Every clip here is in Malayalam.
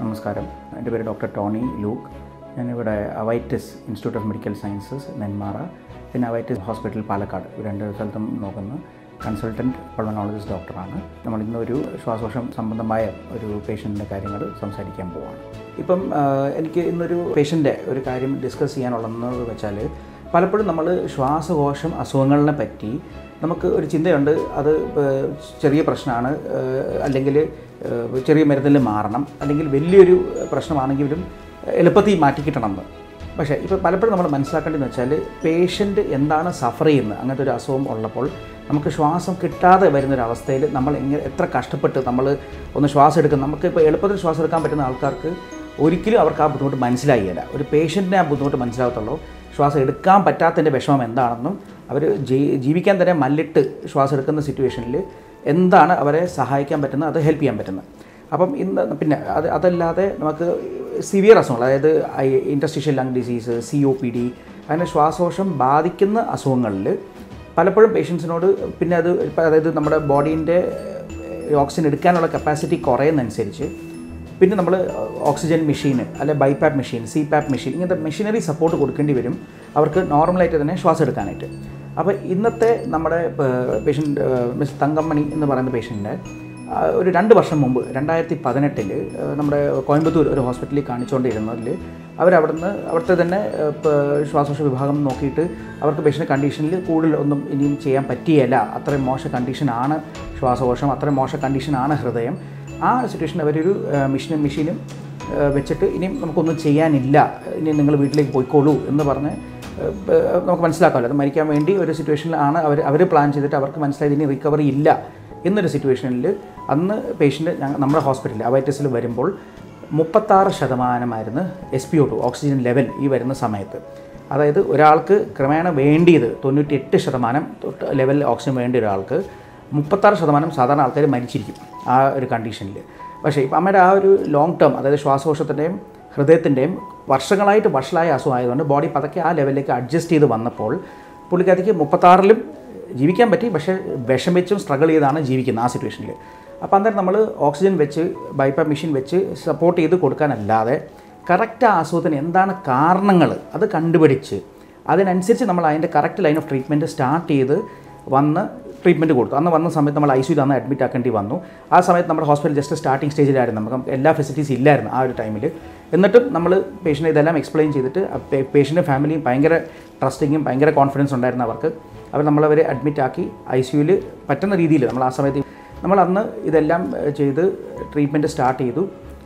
നമസ്കാരം എൻ്റെ പേര് ഡോക്ടർ ടോണി ലൂക്ക് ഞാനിവിടെ Avitis institute of medical sciences Nenmara പിന്നെ അവൈറ്റിസ് ഹോസ്പിറ്റൽ പാലക്കാട് ഈ രണ്ട് സ്ഥലത്തും നോക്കുന്ന കൺസൾട്ടൻറ്റ് പൾമനോളജിസ്റ്റ് ഡോക്ടറാണ് നമ്മൾ ഇന്ന് ഒരു ശ്വാസകോശം സംബന്ധമായ ഒരു പേഷ്യൻറ്റിൻ്റെ കാര്യങ്ങൾ സംസാരിക്കാൻ പോവാണ് ഇപ്പം ആ, എനിക്ക് ഇന്നൊരു പേഷ്യൻ്റെ ഒരു കാര്യം ഡിസ്കസ് ചെയ്യാനുള്ളതെന്ന് വെച്ചാൽ പലപ്പോഴും നമ്മൾ ശ്വാസകോശം അസുഖങ്ങളെ പറ്റി നമുക്ക് ഒരു ചിന്തയുണ്ട് അത് ഏഹ്, ചെറിയ പ്രശ്നമാണ് അല്ലെങ്കിൽ ചെറിയ മരുന്നിൽ മാറണം അല്ലെങ്കിൽ വലിയൊരു പ്രശ്നമാണെങ്കിലും എളുപ്പത്തിൽ മാറ്റിക്കിട്ടണം എന്ന് പക്ഷേ ഇപ്പോൾ പലപ്പോഴും നമ്മൾ മനസ്സിലാക്കേണ്ടതെന്ന് വെച്ചാൽ പേഷ്യൻ്റ് എന്താണ് സഫർ ചെയ്യുന്നത് അങ്ങനത്തെ ഒരു അസുഖം ഉള്ളപ്പോൾ നമുക്ക് ശ്വാസം കിട്ടാതെ വരുന്നൊരവസ്ഥയിൽ നമ്മൾ എങ്ങനെ എത്ര കഷ്ടപ്പെട്ട് നമ്മൾ ഒന്ന് ശ്വാസം എടുക്കും നമുക്ക് ഇപ്പോൾ എളുപ്പത്തിൽ ശ്വാസം എടുക്കാൻ പറ്റുന്ന ആൾക്കാർക്ക് ഒരിക്കലും അവർക്ക് ആ ബുദ്ധിമുട്ട് മനസ്സിലായില്ല ഒരു പേഷ്യൻറ്റിനെ ആ ബുദ്ധിമുട്ട് മനസ്സിലാകത്തുള്ളൂ ശ്വാസം എടുക്കാൻ പറ്റാത്തതിൻ്റെ വിഷമം എന്താണെന്നും അവർ ജീവിക്കാൻ തന്നെ മല്ലിട്ട് ശ്വാസം എടുക്കുന്ന സിറ്റുവേഷനിൽ എന്താണ് അവരെ സഹായിക്കാൻ പറ്റുന്നത് അത് ഹെൽപ്പ് ചെയ്യാൻ പറ്റുന്നത് അപ്പം ഇന്ന് പിന്നെ അത് അതല്ലാതെ നമുക്ക് സിവിയർ അസുഖങ്ങൾ അതായത് interstitial lung disease C O P D അങ്ങനെ ശ്വാസകോശം ബാധിക്കുന്ന അസുഖങ്ങളിൽ പലപ്പോഴും പേഷ്യൻസിനോട് പിന്നെ അത് ഇപ്പം അതായത് നമ്മുടെ ബോഡീൻ്റെ ഓക്സിജൻ എടുക്കാനുള്ള കപ്പാസിറ്റി കുറയുന്നതനുസരിച്ച് പിന്നെ നമ്മൾ ഓക്സിജൻ മെഷീൻ അല്ലെ BiPAP machine CPAP machine ഇങ്ങനത്തെ മെഷീനറി സപ്പോർട്ട് കൊടുക്കേണ്ടി വരും അവർക്ക് നോർമലായിട്ട് തന്നെ ശ്വാസം എടുക്കാനായിട്ട് അപ്പോൾ ഇന്നത്തെ നമ്മുടെ പേഷ്യൻ്റ് മിസ് തങ്കമ്മണി എന്ന് പറയുന്ന പേഷ്യൻ്റെ ഒരു രണ്ട് വർഷം മുമ്പ് രണ്ടായിരത്തി പതിനെട്ടിൽ നമ്മുടെ കോയമ്പത്തൂർ ഒരു ഹോസ്പിറ്റലിൽ കാണിച്ചുകൊണ്ടിരുന്നതിൽ അവരവിടുന്ന് അവിടുത്തെ തന്നെ ഏഹ്, ഇപ്പൊ ശ്വാസകോശ വിഭാഗം നോക്കിയിട്ട് അവർക്ക് പേഷ്യൻ്റ് കണ്ടീഷനിൽ കൂടുതൽ ഒന്നും ഇനിയും ചെയ്യാൻ പറ്റിയല്ല അത്രയും മോശ കണ്ടീഷനാണ് ശ്വാസകോശം അത്രയും മോശ കണ്ടീഷനാണ് ഹൃദയം ആ സിറ്റുവേഷനിൽ അവരൊരു മെഷീനും മെഷീനും ഏഹ്, വെച്ചിട്ട് ഇനിയും നമുക്കൊന്നും ചെയ്യാനില്ല ഇനി നിങ്ങൾ വീട്ടിലേക്ക് പോയിക്കോളൂ എന്ന് പറഞ്ഞ് ഏഹ്, ഏഹ്, നമുക്ക് മനസ്സിലാക്കാമല്ലോ അത് മരിക്കാൻ വേണ്ടി ഒരു സിറ്റുവേഷനിലാണ് അവർ അവർ പ്ലാൻ ചെയ്തിട്ട് അവർക്ക് മനസ്സിലായത് ഇനി റിക്കവറി ഇല്ല എന്നൊരു സിറ്റുവേഷനിൽ അന്ന് പേഷ്യൻ്റ് ഞങ്ങൾ നമ്മുടെ ഹോസ്പിറ്റലിൽ അവൈറ്റസിൽ വരുമ്പോൾ മുപ്പത്താറ് ശതമാനമായിരുന്നു S P O two oxygen level ഈ വരുന്ന സമയത്ത് അതായത് ഒരാൾക്ക് ക്രമേണ വേണ്ടിയത് തൊണ്ണൂറ്റി എട്ട് ശതമാനം തൊട്ട് ലെവൽ ഓക്സിജൻ വേണ്ട ഒരാൾക്ക് മുപ്പത്താറ് ശതമാനം സാധാരണ ആൾക്കാർ മരിച്ചിരിക്കും ആ ഒരു കണ്ടീഷനിൽ പക്ഷേ ഇപ്പം അമ്മയുടെ ആ ഒരു ലോങ് ടേം അതായത് ശ്വാസകോശത്തിൻ്റെയും ഹൃദയത്തിൻ്റെയും വർഷങ്ങളായിട്ട് വഷളായ അസുഖം ആയതുകൊണ്ട് ബോഡി പതുക്കെ ആ ലെവലിലേക്ക് അഡ്ജസ്റ്റ് ചെയ്ത് വന്നപ്പോൾ പുള്ളിക്കാരിക്ക് മുപ്പത്താറിലും ജീവിക്കാൻ പറ്റി പക്ഷേ വിഷമിച്ചും സ്ട്രഗിൾ ചെയ്താണ് ജീവിക്കുന്നത് ആ സിറ്റുവേഷനിൽ അപ്പോൾ അന്നേരം നമ്മൾ ഓക്സിജൻ വെച്ച് ബൈപ്പാ മെഷീൻ വെച്ച് സപ്പോർട്ട് ചെയ്ത് കൊടുക്കാനല്ലാതെ കറക്റ്റ് ആ അസുഖത്തിന് എന്താണ് കാരണങ്ങൾ അത് കണ്ടുപിടിച്ച് അതിനനുസരിച്ച് നമ്മൾ അതിൻ്റെ correct line of treatment start ചെയ്ത് വന്ന് ട്രീറ്റ്മെൻറ്റ് കൊടുത്തു അന്ന് വന്ന സമയത്ത് നമ്മൾ ഐ സിയിൽ അന്ന് അഡ്മിറ്റ് ആക്കേണ്ടി വന്നു ആ സമയത്ത് നമ്മുടെ ഹോസ്പിറ്റൽ ജസ്റ്റ് സ്റ്റാർട്ടിംഗ് സ്റ്റേജിലായിരുന്നു നമുക്ക് എല്ലാ ഫെസിലിറ്റീസ് ഇല്ലായിരുന്നു ആ ഒരു ടൈമിൽ എന്നിട്ടും നമ്മൾ പേഷ്യൻ്റ് ഇതെല്ലാം എക്സ്പ്ലെയിൻ ചെയ്തിട്ട് പേഷ്യൻ്റ് ഫാമിലിയും ഭയങ്കര ട്രസ്റ്റിങ്ങും ഭയങ്കര കോൺഫിഡൻസ് ഉണ്ടായിരുന്നു അവർക്ക് അവർ നമ്മളവരെ അഡ്മിറ്റ് ആക്കി ഐ സിയുയിൽ പറ്റുന്ന രീതിയിൽ നമ്മൾ ആ സമയത്ത് നമ്മൾ അന്ന് ഇതെല്ലാം ഏഹ്, ചെയ്ത് ട്രീറ്റ്മെൻറ്റ് സ്റ്റാർട്ട് ചെയ്തു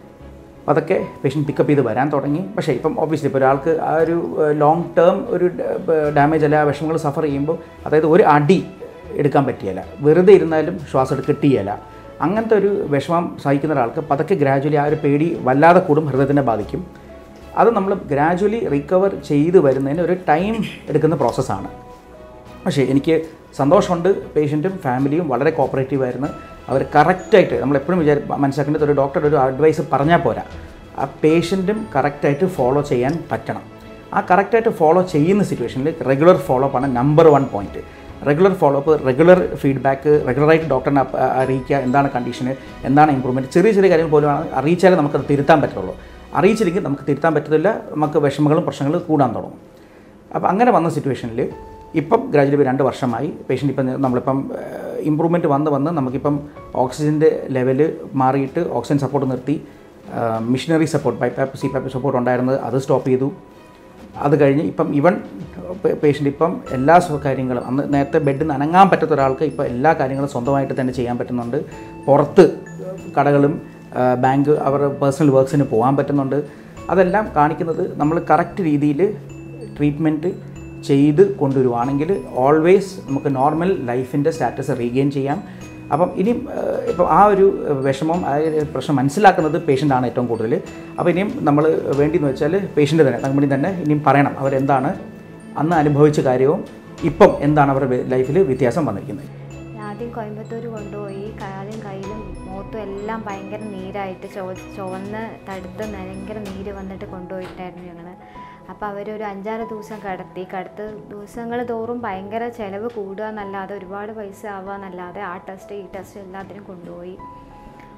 അതൊക്കെ പേഷ്യൻ്റ് പിക്കപ്പ് ചെയ്ത് വരാൻ തുടങ്ങി പക്ഷേ ഇപ്പം ഓബിയസ്ലി ഇപ്പോൾ ഒരാൾക്ക് ആ ഒരു ലോങ് ടേം ഒരു ഡാമേജ് അല്ല വിഷമങ്ങൾ സഫർ ചെയ്യുമ്പോൾ അതായത് ഒരു അടി എടുക്കാൻ പറ്റിയല്ല വെറുതെ ഇരുന്നാലും ശ്വാസം എടുത്ത് കിട്ടിയല്ല അങ്ങനത്തെ ഒരു വിഷമം സഹിക്കുന്ന ഒരാൾക്ക് പതുക്കെ ഗ്രാജുവലി ആ ഒരു പേടി വല്ലാതെ കൂടും ഹൃദയത്തിനെ ബാധിക്കും അത് നമ്മൾ ഗ്രാജുവലി റിക്കവർ ചെയ്ത് വരുന്നതിന് ഒരു ടൈം എടുക്കുന്ന പ്രോസസ്സാണ് പക്ഷേ എനിക്ക് സന്തോഷമുണ്ട് പേഷ്യൻറ്റും ഫാമിലിയും വളരെ കോപ്പറേറ്റീവ് ആയിരുന്നു അവർ കറക്റ്റായിട്ട് നമ്മൾ എപ്പോഴും വിചാരി മനസ്സിലാക്കേണ്ടത് ഒരു ഡോക്ടറുടെ ഒരു അഡ്വൈസ് പറഞ്ഞാൽ പോരാ ആ പേഷ്യൻറ്റും കറക്റ്റായിട്ട് ഫോളോ ചെയ്യാൻ പറ്റണം ആ കറക്റ്റായിട്ട് ഫോളോ ചെയ്യുന്ന സിറ്റുവേഷനിൽ റെഗുലർ ഫോളോ അപ്പ് ആണ് number one point regular follow up regular feedback റെഗുലറായിട്ട് ഡോക്ടറിനെ അപ്പ- അറിയിക്കുക എന്താണ് കണ്ടീഷന് എന്താണ് ഇമ്പ്രൂവ്മെൻറ്റ് ചെറിയ ചെറിയ കാര്യങ്ങൾ പോലും ആണ് അറിയിച്ചാലേ നമുക്കത് തിരുത്താൻ പറ്റുള്ളൂ അറിയിച്ചില്ലെങ്കിൽ നമുക്ക് തിരുത്താൻ പറ്റത്തില്ല നമുക്ക് വിഷമങ്ങളും പ്രശ്നങ്ങളും കൂടാൻ തുടങ്ങും അപ്പോൾ അങ്ങനെ വന്ന സിറ്റുവേഷനിൽ ഇപ്പം ഗ്രാജുവലി രണ്ട് വർഷമായി പേഷ്യൻ്റ് ഇപ്പം നമ്മളിപ്പം ഇമ്പ്രൂവ്മെൻറ്റ് വന്ന് വന്ന് നമുക്കിപ്പം ഓക്സിജൻ്റെ ലെവൽ മാറിയിട്ട് ഓക്സിജൻ സപ്പോർട്ട് നിർത്തി machinery support BiPAP CPAP support ഉണ്ടായിരുന്നത് അത് സ്റ്റോപ്പ് ചെയ്തു അത് കഴിഞ്ഞ് ഇപ്പം ഇവൻ പേഷ്യൻ്റ് ഇപ്പം എല്ലാ സ്വ- കാര്യങ്ങളും അന്ന് നേരത്തെ ബെഡിൽ നിന്ന് അനങ്ങാൻ പറ്റാത്ത ഒരാൾക്ക് ഇപ്പോൾ എല്ലാ കാര്യങ്ങളും സ്വന്തമായിട്ട് തന്നെ ചെയ്യാൻ പറ്റുന്നുണ്ട് പുറത്ത് കടകളും ആ, ബാങ്ക് അവർ പേഴ്സണൽ വർക്ക്സിന് പോകാൻ പറ്റുന്നുണ്ട് അതെല്ലാം കാണിക്കുന്നത് നമ്മൾ കറക്റ്റ് രീതിയിൽ ട്രീറ്റ്മെൻറ്റ് ചെയ്ത് കൊണ്ടുവരുവാണെങ്കിൽ ഓൾവേസ് നമുക്ക് നോർമൽ ലൈഫിൻ്റെ സ്റ്റാറ്റസ് റീഗെയിൻ ചെയ്യാം അപ്പം ഇനിയും ഏഹ്, ഇപ്പം ആ ഒരു വിഷമം ആ ഒരു പ്രശ്നം മനസ്സിലാക്കുന്നത് പേഷ്യൻ്റാണ് ഏറ്റവും കൂടുതൽ അപ്പോൾ ഇനിയും നമ്മൾ വേണ്ടിയെന്ന് വെച്ചാൽ പേഷ്യൻ്റ് തന്നെ തങ്ങമണി തന്നെ ഇനിയും പറയണം അവരെന്താണ് അന്ന് അനുഭവിച്ച കാര്യവും ഇപ്പം എന്താണ് അവരുടെ ലൈഫിൽ വ്യത്യാസം വന്നിരിക്കുന്നത് ആദ്യം കോയമ്പത്തൂർ കൊണ്ടുപോയി കാലും കയ്യിലും മുഖത്തും എല്ലാം ഭയങ്കര നീരായിട്ട് ചുവ ചുവന്ന് തടുത്ത് ഭയങ്കര നീര് വന്നിട്ട് കൊണ്ടുപോയിട്ടായിരുന്നു ഞങ്ങൾ അപ്പോൾ അവരൊരു അഞ്ചാറ് ദിവസം കടത്തി കടത്ത് ദിവസങ്ങൾ തോറും ഭയങ്കര ചിലവ് കൂടുക എന്നല്ലാതെ ഒരുപാട് പൈസ ആവുക എന്നല്ലാതെ ആ ടെസ്റ്റ് ഈ ടെസ്റ്റ് എല്ലാത്തിനും കൊണ്ടുപോയി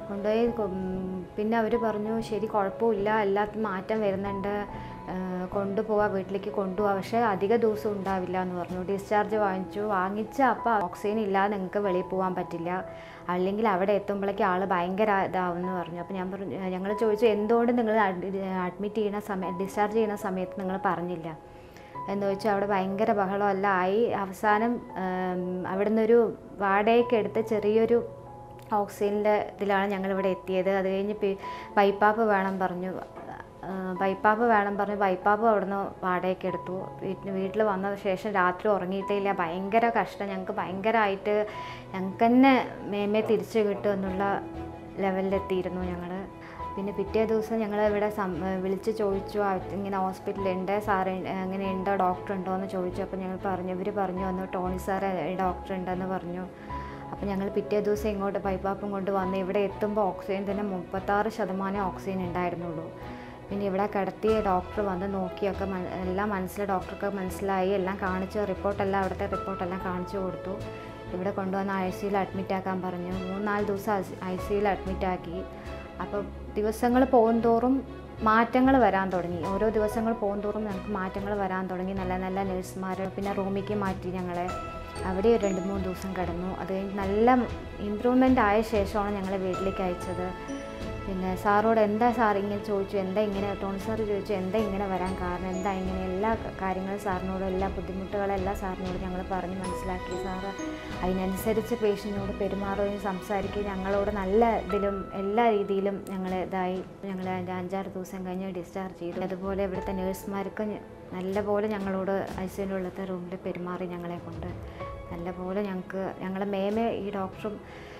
കൊണ്ടുപോയി കൊ- ഉം, പിന്നെ അവർ പറഞ്ഞു ശരി കുഴപ്പമില്ല എല്ലാത്തിനും മാറ്റം വരുന്നുണ്ട് ഏഹ് കൊണ്ടുപോവാ വീട്ടിലേക്ക് കൊണ്ടുപോവാ പക്ഷേ അധിക ദിവസം ഉണ്ടാവില്ല എന്ന് പറഞ്ഞു ഡിസ്ചാർജ് വാങ്ങിച്ചു വാങ്ങിച്ച അപ്പോൾ ഓക്സിജൻ ഇല്ലാതെ നിങ്ങൾക്ക് വെളിയിൽ പോകാൻ പറ്റില്ല അല്ലെങ്കിൽ അവിടെ എത്തുമ്പോഴേക്കും ആൾ ഭയങ്കര ഇതാവുമെന്ന് പറഞ്ഞു അപ്പോൾ ഞാൻ പറഞ്ഞു ഞങ്ങൾ ചോദിച്ചു എന്തുകൊണ്ട് നിങ്ങൾ അഡ്മിറ്റ് ചെയ്യുന്ന സമയം ഡിസ്ചാർജ് ചെയ്യുന്ന സമയത്ത് നിങ്ങൾ പറഞ്ഞില്ല എന്ന് വെച്ചാൽ അവിടെ ഭയങ്കര ബഹളമെല്ലാം ആയി അവസാനം ഉം, അവിടുന്ന് ഒരു വാടകയ്ക്ക് എടുത്ത് ചെറിയൊരു ഓക്സിജൻ്റെ ഇതിലാണ് ഞങ്ങളിവിടെ എത്തിയത് അത് കഴിഞ്ഞ് പി പൈപ്പാപ്പ് വേണം പറഞ്ഞു ആ, പൈപ്പാപ്പ് വേണം പറഞ്ഞ് പൈപ്പാപ്പ് അവിടുന്ന് വാടകയ്ക്ക് എടുത്തു വീട്ടിൽ വീട്ടിൽ വന്ന ശേഷം രാത്രി ഉറങ്ങിയിട്ടേ ഇല്ല ഭയങ്കര കഷ്ടം ഞങ്ങൾക്ക് ഭയങ്കരമായിട്ട് ഞങ്ങൾക്ക് തന്നെ മേമേ തിരിച്ചു കിട്ടും എന്നുള്ള ലെവലിലെത്തിയിരുന്നു ഞങ്ങൾ പിന്നെ പിറ്റേ ദിവസം ഞങ്ങൾ ഇവിടെ സം വിളിച്ച് ചോദിച്ചു ആ, ഇങ്ങനെ ഹോസ്പിറ്റലുണ്ട് സാറ് അങ്ങനെ ഉണ്ടോ ഡോക്ടർ ഉണ്ടോ എന്ന് ചോദിച്ചു അപ്പോൾ ഞങ്ങൾ പറഞ്ഞു ഇവർ പറഞ്ഞു വന്നു ടോണി സാറ് ഡോക്ടർ ഉണ്ടെന്ന് പറഞ്ഞു അപ്പോൾ ഞങ്ങൾ പിറ്റേ ദിവസം ഇങ്ങോട്ട് പൈപ്പാപ്പും കൊണ്ട് വന്ന് ഇവിടെ എത്തുമ്പോൾ ഓക്സിജൻ തന്നെ മുപ്പത്താറ് ശതമാനം ഓക്സിജൻ ഉണ്ടായിരുന്നുള്ളൂ പിന്നെ ഇവിടെ കിടത്തിയ ഡോക്ടർ വന്ന് നോക്കിയൊക്കെ മന- എല്ലാം മനസ്സിൽ ഡോക്ടർക്ക് മനസ്സിലായി എല്ലാം കാണിച്ച് റിപ്പോർട്ടെല്ലാം അവിടുത്തെ റിപ്പോർട്ടെല്ലാം കാണിച്ചു കൊടുത്തു ഇവിടെ കൊണ്ടുവന്ന് ഐ സിയിൽ അഡ്മിറ്റ് ആക്കാൻ പറഞ്ഞു മൂന്നാല് ദിവസം ഐ സിയിൽ അഡ്മിറ്റ് ആക്കി അപ്പോൾ ദിവസങ്ങൾ പോകുന്തോറും മാറ്റങ്ങൾ വരാൻ തുടങ്ങി ഓരോ ദിവസങ്ങൾ പോകുന്തോറും ഞങ്ങൾക്ക് മാറ്റങ്ങൾ വരാൻ തുടങ്ങി നല്ല നല്ല നഴ്സുമാർ പിന്നെ റൂമിലേക്ക് മാറ്റി ഞങ്ങളെ അവിടെ ഒരു രണ്ട് മൂന്ന് ദിവസം കിടന്നു അത് കഴിഞ്ഞ് നല്ല ഇമ്പ്രൂവ്മെൻ്റ് ആയ ശേഷമാണ് ഞങ്ങളെ വീട്ടിലേക്ക് അയച്ചത് പിന്നെ സാറോട് എന്താ സാർ ഇങ്ങനെ ചോദിച്ചു എന്താ ഇങ്ങനെ ടോണി സാർ ചോദിച്ചു എന്താ ഇങ്ങനെ വരാൻ കാരണം എന്താ ഇങ്ങനെ എല്ലാ ക- കാര്യങ്ങളും സാറിനോട് എല്ലാ ബുദ്ധിമുട്ടുകളെല്ലാം സാറിനോട് ഞങ്ങൾ പറഞ്ഞ് മനസ്സിലാക്കി സാറ് അതിനനുസരിച്ച് പേഷ്യൻറ്റിനോട് പെരുമാറുകയും സംസാരിക്കുകയും ഞങ്ങളോട് നല്ല ഇതിലും എല്ലാ രീതിയിലും ഞങ്ങൾ ഇതായി ഞങ്ങൾ അതിൻ്റെ അഞ്ചാറ് ദിവസം കഴിഞ്ഞ് ഡിസ്ചാർജ് ചെയ്തു അതുപോലെ ഇവിടുത്തെ നേഴ്സുമാർക്ക് നല്ലപോലെ ഞങ്ങളോട് ഐസിയുടെ ഉള്ളത്തെ റൂമിൽ പെരുമാറി ഞങ്ങളെ കൊണ്ട് നല്ലപോലെ ഞങ്ങൾക്ക് ഞങ്ങളെ മേമേ ഈ ഡോക്ടറും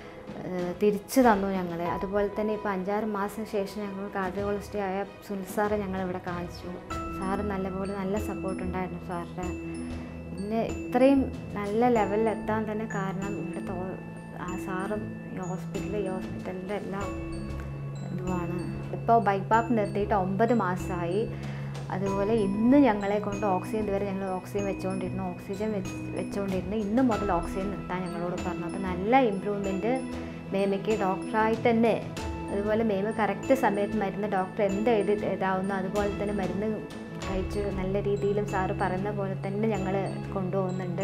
ഏഹ് തിരിച്ചു തന്നു ഞങ്ങളെ അതുപോലെ തന്നെ ഇപ്പോൾ അഞ്ചാറ് മാസം ശേഷം ഞങ്ങൾ കാർഡിയോളജിസ്റ്റ് ആയ സുനിൽ സാറെ ഞങ്ങൾ ഇവിടെ കാണിച്ചു സാറ് നല്ലപോലെ നല്ല സപ്പോർട്ട് ഉണ്ടായിരുന്നു സാറിൻ്റെ പിന്നെ ഇത്രയും നല്ല ലെവലിൽ എത്താൻ തന്നെ കാരണം ഇവിടുത്തെ ഓ- ആ സാറും ഈ ഹോസ്പിറ്റൽ ഈ ഹോസ്പിറ്റലിൻ്റെ എല്ലാം ഇതുമാണ് ഇപ്പോൾ ബൈപ്പാപ്പ് നിർത്തിയിട്ട് ഒമ്പത് മാസമായി അതുപോലെ ഇന്ന് ഞങ്ങളെ കൊണ്ട് ഓക്സിജൻ ഇതുവരെ ഞങ്ങൾ ഓക്സിജൻ വെച്ചുകൊണ്ടിരുന്നു ഓക്സിജൻ വെച്ച് വെച്ചുകൊണ്ടിരുന്നു ഇന്ന് മുതൽ ഓക്സിജൻ നിർത്താൻ ഞങ്ങളോട് പറഞ്ഞു അപ്പോൾ നല്ല ഇമ്പ്രൂവ്മെൻറ്റ് മേമയ്ക്ക് ഡോക്ടറായിട്ട് തന്നെ അതുപോലെ മേമ കറക്റ്റ് സമയത്ത് മരുന്ന് ഡോക്ടർ എന്ത് എഴുതി ഇതാവുന്നു അതുപോലെ തന്നെ മരുന്ന് കഴിച്ച് നല്ല രീതിയിലും സാറ് പറയുന്ന പോലെ തന്നെ ഞങ്ങൾ കൊണ്ടുപോകുന്നുണ്ട്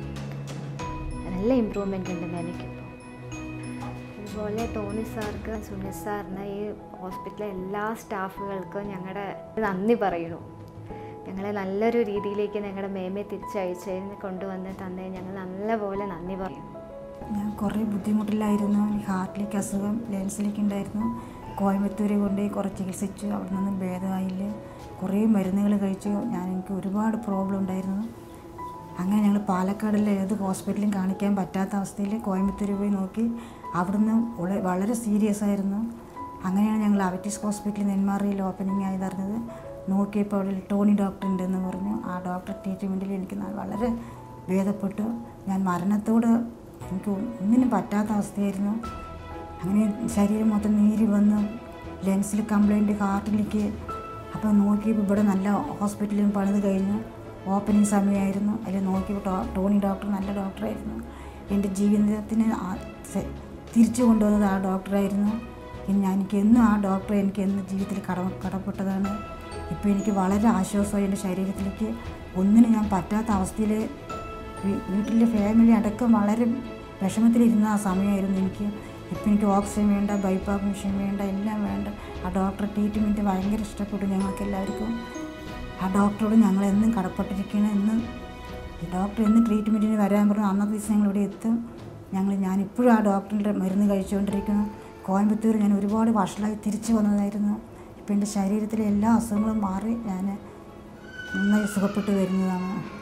നല്ല ഇമ്പ്രൂവ്മെൻ്റ് ഉണ്ട് മേമയ്ക്ക് ഇപ്പോൾ അതുപോലെ ടോണി സാർക്ക് സുനിൽ സാറിന് ഈ ഹോസ്പിറ്റലിലെ എല്ലാ സ്റ്റാഫുകൾക്കും ഞങ്ങളുടെ നന്ദി പറയുന്നു ഞങ്ങളെ നല്ലൊരു രീതിയിലേക്ക് ഞങ്ങളുടെ മേമയെ തിരിച്ചയച്ചതിന് കൊണ്ടുവന്ന് തന്നെ ഞങ്ങൾ നല്ലപോലെ നന്ദി പറയുന്നു ഞാൻ കുറേ ബുദ്ധിമുട്ടിലായിരുന്നു എനിക്ക് ഹാർട്ടിലേക്ക് അസുഖം ലെൻസിലേക്ക് ഉണ്ടായിരുന്നു കോയമ്പത്തൂർ കൊണ്ടുപോയി കുറേ ചികിത്സിച്ചു അവിടെ നിന്നും ഭേദമായില്ല കുറേ മരുന്നുകൾ കഴിച്ചു ഞാൻ എനിക്ക് ഒരുപാട് പ്രോബ്ലം ഉണ്ടായിരുന്നു അങ്ങനെ ഞങ്ങൾ പാലക്കാടിലെ ഏത് ഹോസ്പിറ്റലും കാണിക്കാൻ പറ്റാത്ത അവസ്ഥയിൽ കോയമ്പത്തൂർ പോയി നോക്കി അവിടുന്ന് ഉള്ള- വളരെ സീരിയസ് ആയിരുന്നു അങ്ങനെയാണ് ഞങ്ങൾ അവറ്റിസ് ഹോസ്പിറ്റൽ നെന്മാറയിൽ ഓപ്പണിംഗ് ആയതറിഞ്ഞത് നോക്കിയപ്പോൾ അവിടെ ടോണി ഡോക്ടർ ഉണ്ടെന്ന് പറഞ്ഞു ആ ഡോക്ടർ ട്രീറ്റ്മെൻറ്റിൽ എനിക്ക് ന- വളരെ ഭേദപ്പെട്ടു ഞാൻ മരണത്തോട് എനിക്ക് ഒന്നിനും പറ്റാത്ത അവസ്ഥയായിരുന്നു അങ്ങനെ ശരീരം മൊത്തം നീര് വന്നു ലെൻസിൽ കംപ്ലൈൻറ്റ് ഹാർട്ടിലേക്ക് അപ്പോൾ നോക്കിയപ്പോൾ ഇവിടെ നല്ല ഹോസ്പിറ്റലിൽ പണിത് കഴിഞ്ഞു ഓപ്പണിങ് സമയമായിരുന്നു അതിൽ നോക്കിയപ്പോൾ ടോ- ടോണി ഡോക്ടർ നല്ല ഡോക്ടറായിരുന്നു എൻ്റെ ജീവിതത്തിന് ആ- സെ- തിരിച്ചു കൊണ്ടുവന്നത് ആ ഡോക്ടറായിരുന്നു ഇനി ഞാൻ എനിക്ക് എന്നും ആ ഡോക്ടറെ എനിക്ക് എന്നും ജീവിതത്തിൽ കട കടപ്പെട്ടതാണ് ഇപ്പോൾ എനിക്ക് വളരെ ആശ്വാസമായി എൻ്റെ ശരീരത്തിലേക്ക് ഒന്നിനും ഞാൻ പറ്റാത്ത അവസ്ഥയിൽ വീ- വീട്ടിലെ ഫാമിലി അടക്കം വളരെ വിഷമത്തിലിരുന്ന ആ സമയമായിരുന്നു എനിക്ക് ഇപ്പം എനിക്ക് ഓക്സിജൻ വേണ്ട ബൈപ്പാക്ക് മെഷീൻ വേണ്ട എല്ലാം വേണ്ട ആ ഡോക്ടർ ട്രീറ്റ്മെൻറ്റ് ഭയങ്കര ഇഷ്ടപ്പെട്ടു ഞങ്ങൾക്ക് എല്ലാവർക്കും ആ ഡോക്ടറോട് ഞങ്ങൾ എന്നും കടപ്പെട്ടിരിക്കണം എന്നും ഈ ഡോക്ടർ എന്ന് ട്രീറ്റ്മെൻറ്റിന് വരാൻ പറഞ്ഞു അന്നത്തെ ദിവസം ഞങ്ങൾ ഇവിടെ എത്തും ഞങ്ങൾ ഞാനിപ്പോഴും ആ ഡോക്ടറിൻ്റെ മരുന്ന് കഴിച്ചുകൊണ്ടിരിക്കുന്നു കോയമ്പത്തൂർ ഞാൻ ഒരുപാട് വഷളായി തിരിച്ചു വന്നതായിരുന്നു ഇപ്പം എൻ്റെ ശരീരത്തിലെ എല്ലാ അസുഖങ്ങളും മാറി ഞാൻ നന്നായി സുഖപ്പെട്ട് വരുന്നതാണ്